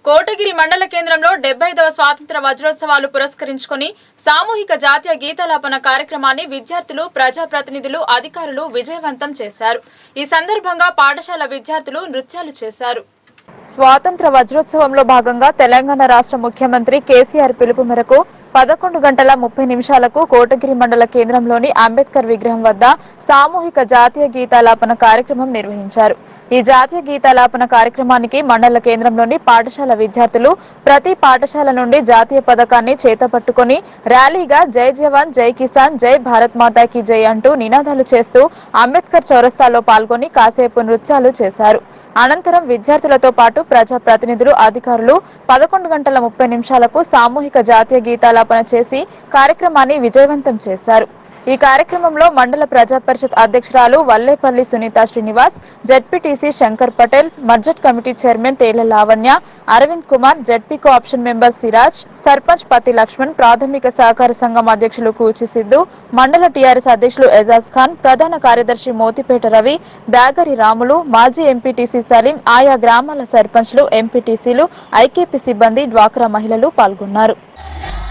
కోటగిరి మండల కేంద్రంలో డెబ్బై ఐదవ స్వాతంత్ర వజ్రోత్సవాలు పురస్కరించుకొని సామూహిక జాతీయ గీతాలాపన కార్యక్రమాన్ని విద్యార్థులు ప్రజాప్రతినిధులు అధికారులు విజయవంతం చేశారు ఈ సందర్భంగా పాఠశాల విద్యార్థులు నృత్యాలు చేశారు స్వాతంత్ర వజ్రోత్సవంలో భాగంగా తెలంగాణ రాష్ట్ర ముఖ్యమంత్రి కేసీఆర్ పిలుపు మేరకు పదకొండు గంటల ముప్పై నిమిషాలకు కోటగిరి మండల కేంద్రంలోని అంబేద్కర్ విగ్రహం వద్ద సామూహిక జాతీయ గీతాలాపన కార్యక్రమం నిర్వహించారు ఈ జాతీయ గీతాలాపన కార్యక్రమానికి మండల కేంద్రంలోని పాఠశాల విద్యార్థులు ప్రతి పాఠశాల నుండి జాతీయ పథకాన్ని చేతపట్టుకొని ర్యాలీగా జై జవాన్ జై కిసాన్ జై భారత్ మాతాకి జై అంటూ నినాదాలు చేస్తూ అంబేద్కర్ చౌరస్తాలో పాల్గొని కాసేపు నృత్యాలు చేశారు అనంతరం విద్యార్థులతో పాటు ప్రజా ప్రతినిధులు అధికారులు పదకొండు గంటల ముప్పై నిమిషాలకు సామూహిక జాతీయ గీతాలాపన చేసి కార్యక్రమాన్ని విజయవంతం చేశారు ఈ కార్యక్రమంలో మండల ప్రజా పరిషత్ అధ్యక్షురాలు Vallepalli Sunitha Srinivas ZPTC Shankar Patel market committee chairman Tella Lavanya Aravind Kumar ZP cooption member Siraj sarpanch పతి లక్ష్మణ్ ప్రాథమిక సహకార సంఘం అధ్యక్షులు కూచి సిద్దు మండల టీఆర్ఎస్ అధ్యక్షులు ఎజాజ్ ఖాన్ ప్రధాన కార్యదర్శి మోతిపేట రవి బ్యాగరి రాములు మాజీ ఎంపీటీసీ సలీం ఆయా గ్రామాల సర్పంచ్లు ఎంపీటీసీలు ఐకేపీ సిబ్బంది డ్వాక్రా మహిళలు పాల్గొన్నారు